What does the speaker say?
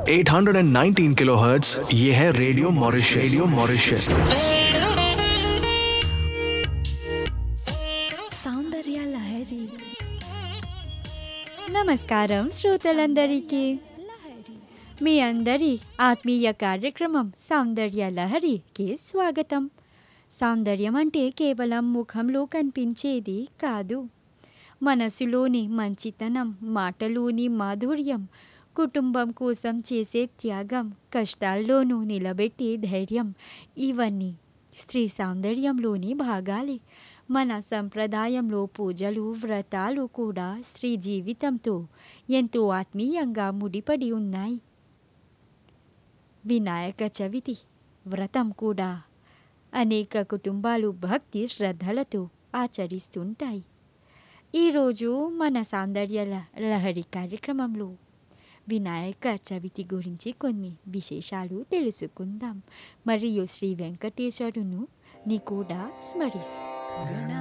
819 kilohertz ये है radio Mauritius radio Mauritius Soundarya Lahari నమస్కారం శ్రోతలందరికీ మీ అందరి ఆత్మీయ కార్యక్రమం సౌందర్య లహరికి స్వాగతం సౌందర్యం అంటే కేవలం ముఖంలో కనిపించేది కాదు మనసులోని మంచితనం మాటలోని మాధుర్యం కుటుంబం కోసం చేసే త్యాగం కష్టాల్లోనూ నిలబెట్టే ధైర్యం ఇవన్నీ స్త్రీ సౌందర్యంలోని భాగాలే మన సంప్రదాయంలో పూజలు వ్రతాలు కూడా స్త్రీ జీవితంతో ఎంతో ఆత్మీయంగా ముడిపడి ఉన్నాయి వినాయక చవితి వ్రతం కూడా అనేక కుటుంబాలు భక్తి శ్రద్ధలతో ఆచరిస్తుంటాయి ఈరోజు మన సౌందర్య ల- లహరి కార్యక్రమంలో వినాయక చవితి గురించి కొన్ని విశేషాలు తెలుసుకుందాం మరియు శ్రీ వెంకటేశ్వరును ని కూడా స్మరిస్తాం